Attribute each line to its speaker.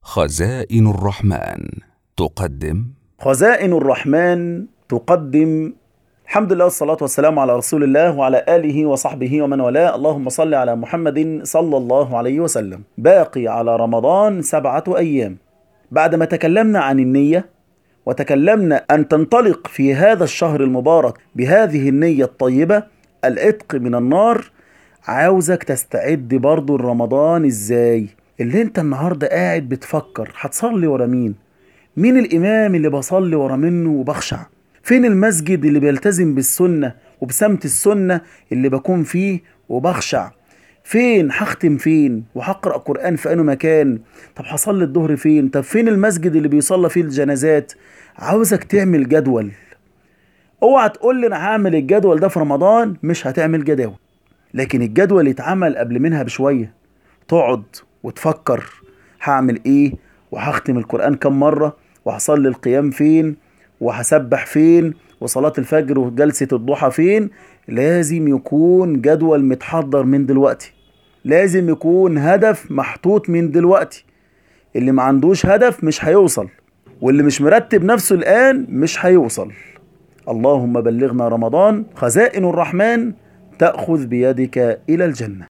Speaker 1: خزائن الرحمن تقدم
Speaker 2: خزائن الرحمن تقدم الحمد لله والصلاة والسلام على رسول الله وعلى آله وصحبه ومن والاه اللهم صل على محمد صلى الله عليه وسلم باقي على رمضان سبعة أيام بعدما تكلمنا عن النية وتكلمنا أن تنطلق في هذا الشهر المبارك بهذه النية الطيبة العتق من النار عاوزك تستعد برضو لرمضان ازاي اللي انت النهاردة قاعد بتفكر هتصلي ورا مين مين الإمام اللي بصلي ورا منه وبخشع فين المسجد اللي بيلتزم بالسنة وبسمت السنة اللي بكون فيه وبخشع فين هختم فين وهقرأ قرآن في أنه مكان طب هصلي الظهر فين طب فين المسجد اللي بيصلى فيه الجنازات عاوزك تعمل جدول اوعى تقول لي انا هعمل الجدول ده في رمضان مش هتعمل جداول لكن الجدول يتعمل قبل منها بشوية تقعد وتفكر هعمل ايه وهختم القرآن كم مرة وهصلي القيام فين وهسبح فين وصلاة الفجر وجلسة الضحى فين لازم يكون جدول متحضر من دلوقتي لازم يكون هدف محطوط من دلوقتي اللي ما عندوش هدف مش هيوصل واللي مش مرتب نفسه الآن مش هيوصل اللهم بلغنا رمضان خزائن الرحمن تأخذ بيدك إلى الجنة